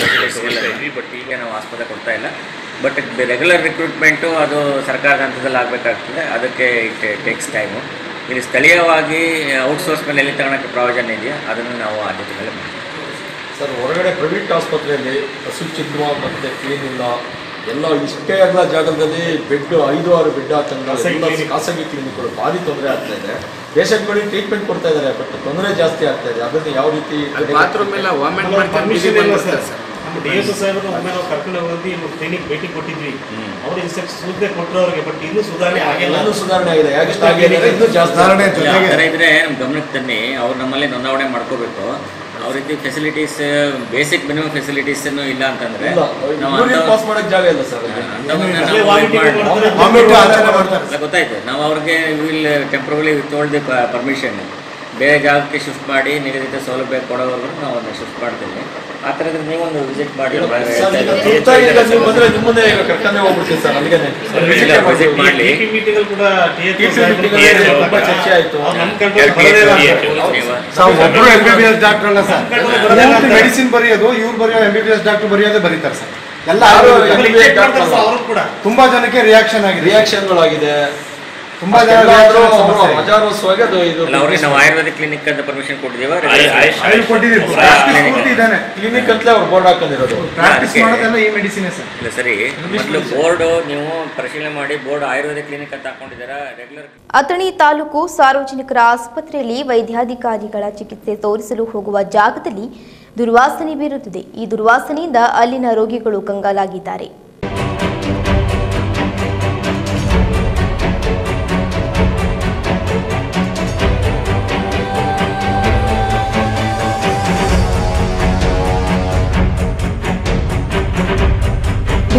ಬಟ್ ಈಗ ನಾವು ಆಸ್ಪತ್ರೆ ಕೊಡ್ತಾ ಇಲ್ಲ ಬಟ್ ರೆಗ್ಯುಲರ್ ರಿಕ್ರೂಟ್ಮೆಂಟು ಅದು ಸರ್ಕಾರದ ಹಂತದಲ್ಲಿ ಆಗಬೇಕಾಗ್ತದೆ ಅದಕ್ಕೆ ಇಟ್ ಟೇಕ್ಸ್ ಟೈಮು ಇಲ್ಲಿ ಸ್ಥಳೀಯವಾಗಿ ಔಟ್ಸೋರ್ಸ್ ಮೇಲೆ ಎಲ್ಲಿ ತಗೊಳಕ್ಕೆ ಪ್ರಾವಿಷನ್ ಇದೆಯಾ ಅದನ್ನು ನಾವು ಆದ್ಯತೆ ಮೇಲೆ ಮಾಡ್ತೀವಿ ಸರ್ ಹೊರಗಡೆ ಪ್ರೈವೇಟ್ ಆಸ್ಪತ್ರೆಯಲ್ಲಿ ಅಶುಚಿತ್ವ ಮತ್ತೆ ಕ್ಲೀನ್ ಇಲ್ಲ ಎಲ್ಲ ಇಷ್ಟೇ ಅಗಲ ಜಾಗದಲ್ಲಿ ಬೆಡ್ ಐದು ಆರು ಬೆಡ್ ಹಾಕಂದ್ರೆ ಖಾಸಗಿ ಎಲ್ಲ clinic. ಖಾಸಗಿ ಕ್ಲಿನಿಕ್ಗಳು ಭಾರಿ ತೊಂದರೆ ಆಗ್ತಾ ಇದೆ ಪೇಷಂಟ್ಗಳಿಗೆ ಟ್ರೀಟ್ಮೆಂಟ್ ಕೊಡ್ತಾ ಇದ್ದಾರೆ ಬಟ್ ತೊಂದರೆ ಜಾಸ್ತಿ ಆಗ್ತಾ ಇದೆ ಅದನ್ನು ಯಾವ ರೀತಿ ಬಾತ್ರೂಮ್ ಎಲ್ಲ ವಾಮೆಂಟ್ ಪರ್ಮಿಷನ್ ಇಲ್ಲ ಸರ್ ಸರ್ ನಮ್ಮ ಡಿ ಎಸ್ ಸಾಹೇಬರು ಒಮ್ಮೆ ನಾವು ಕರ್ಕೊಂಡು ಹೋಗಿ ಕ್ಲಿನಿಕ್ ಭೇಟಿ ಕೊಟ್ಟಿದ್ವಿ ಅವ್ರು ಇನ್ಸ್ಟ್ರಕ್ಷನ್ ಸೂಚನೆ ಕೊಟ್ಟರು ಅವ್ರಿಗೆ ಬಟ್ ಇನ್ನೂ ಸುಧಾರಣೆ ಆಗಿಲ್ಲ ಇನ್ನೂ ಸುಧಾರಣೆ ಆಗಿದೆ ಯಾಕೆ ಆಗಿದೆ ಇನ್ನೂ ಜಾಸ್ತಿ ಇಲ್ಲ, ಆ ಥರ ಇದ್ರೆ ನಮ್ಮ ಗಮನಕ್ಕೆ ತನ್ನಿ ಅವ್ರು ನಮ್ಮಲ್ಲಿ ನೋಂದಾವಣೆ ಮಾಡ್ಕೋಬೇಕು ಅವ್ರ ರೀತಿ ಫೆಸಿಲಿಟೀಸ್ ಬೇಸಿಕ್ ಮಿನಿಮಮ್ ಫೆಸಿಲಿಟೀಸ್ ಇಲ್ಲ ಅಂತಂದ್ರೆ ಇಲ್ಲ ನಾವು ಯೂರಿನ್ ಅಂಥವ್- ಪಾಸ್ ಮಾಡಕ್ ಜಾಗ ಇಲ್ಲ ಸರ್ ಅಂಥವನ್ನ ಅಲ್ಲೇ ನಾವು vomit ಇದು ಮಾಡಿ- vomit ಆಚರಣೆ ಮಾಡ್ತಾರೆ. ಅಲ್ಲ, ಗೊತ್ತಾಯ್ತು ನಾವು ಅವ್ರಿಗೆ will temporary without the permission ಬೇರೆ ಜಾಗಕ್ಕೆ ಶಿಫ್ಟ್ ಮಾಡಿ ನಿಗದಿತ ಸೌಲಭ್ಯ ಕೊಡೋವರೆಗೂ ನಾವು ಅದನ್ನ ಶಿಫ್ಟ್ ಮಾಡ್ತೀವಿ ಆ ಥರ ಇದ್ರೆ ನೀವೊಂದು ವಿಸಿಟ್ ಮಾಡಿ ಸರ್, ಈಗ ತುರ್ತಾಗಿ ಈಗ ನೀವು ಬಂದ್ರೆ ನಿಮ್ಮನ್ನೇ ಈಗ ಕರ್ಕೊಂಡೇ ಹೋಗ್ಬಿಡ್ತೀವಿ ಸರ್ ಅಲ್ಲಿಗೆ ವಿಸಿಟ್ ಮಾಡಲಿ ಮೀಟಿಂಗ್ ಕೂಡ THO ತುಂಬಾ ಚರ್ಚೆ ಆಯ್ತು ಅವ್ರು ನಮ್ಮ ಕಂಟ್ರೋಲ್ ಬರೋದೇ ಇಲ್ಲ ಅಂತ. ಸರ್ ಒಬ್ರು M B B S doctor ಅಲ್ಲ ಸರ್ ಮೆಡಿಸಿನ್ ಬರೆಯೋದು ಇವ್ರು ಬರೆಯೋ M B B S doctor ಬರೆಯೋದೇ ಬರೀತಾರೆ ಸರ್ ಎಲ್ಲ ಯಾರು ಆಯುರ್ವೇದ- MBBS ಡಾಕ್ಟರ್ ಅಲ್ಲ. ಅವರು ಕೂಡ ತುಂಬಾ ಜನಕ್ಕೆ ರಿಯಾಕ್ಷನ್ ಆಗಿದೆ ರಿಯಾಕ್ಷನ್ಗಳಾಗಿದೆ ತುಂಬಾ ಜನ ಅಷ್ಟೆಲ್ಲ ಆದ್ರೂ reaction ಅವರು ಸಮಸ್ಯೆ ಇದೆ. ಅಜಾರೋತ್ಸವವಾಗಿ ಅದು ಇದು ಅಲ್ಲ ಅವ್ರಿಗೆ ನಾವು ಆಯುರ್ವೇದಿಕ್ ಕ್ಲಿನಿಕ್ ಅಂತ ಪರ್ಮಿಷನ್ ಕೊಟ್ಟಿದ್ದೀವ ಆಯುಷ್ ಕೊಟ್ಟಿದ್ದೀವಿ. ಪ್ರಾಕ್ಟೀಸ್ ಪೂರ್ತಿ ಇದಾನೆ. ಕ್ಲಿನಿಕ್ ಅಂತಲೇ ಅವ್ರು ಬೋರ್ಡ್ ಹಾಕೊಂಡಿರೋದು ಪ್ರಾಕ್ಟೀಸ್ ಮಾಡೋದೆಲ್ಲ ಈ ಮೆಡಿಸಿನೇ ಸರ್ ಇಲ್ಲ ಸರಿ ಮೊದಲು ಬೋರ್ಡ್ ನೀವು ಪರಿಶೀಲನೆ ಮಾಡಿ ಬೋರ್ಡ್ ಆಯುರ್ವೇದಿಕ್ ಕ್ಲಿನಿಕ್ ಅಂತ ಹಾಕೊಂಡಿದ್ದೀರಾ ರೆಗ್ಯುಲರ್ ಅಥಣಿ ತಾಲೂಕು ಸಾರ್ವಜನಿಕರ ಆಸ್ಪತ್ರೆಯಲ್ಲಿ ವೈದ್ಯಾಧಿಕಾರಿಗಳ ಚಿಕಿತ್ಸೆ ತೋರಿಸಲು ಹೋಗುವ ಜಾಗದಲ್ಲಿ ದುರ್ವಾಸನೆ ಬೀರುತ್ತಿದೆ ಈ ದುರ್ವಾಸನೆಯಿಂದ ಅಲ್ಲಿನ ರೋಗಿಗಳು ಕಂಗಾಲಾಗಿದ್ದಾರೆ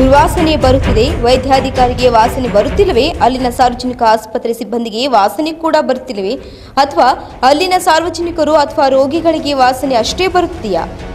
ದುರ್ವಾಸನೆ ಬರುತ್ತಿದೆ ವೈದ್ಯಾಧಿಕಾರಿಗೆ ವಾಸನೆ ಬರುತ್ತಿಲ್ಲವೇ ಅಲ್ಲಿನ ಸಾರ್ವಜನಿಕ ಆಸ್ಪತ್ರೆ ಸಿಬ್ಬಂದಿಗೆ ವಾಸನೆ ಕೂಡ ಬರುತ್ತಿಲ್ಲವೇ ಅಥವಾ ಅಲ್ಲಿನ ಸಾರ್ವಜನಿಕರು ಅಥವಾ ರೋಗಿಗಳಿಗೆ ವಾಸನೆ ಅಷ್ಟೇ ಬರುತ್ತಿದೆಯಾ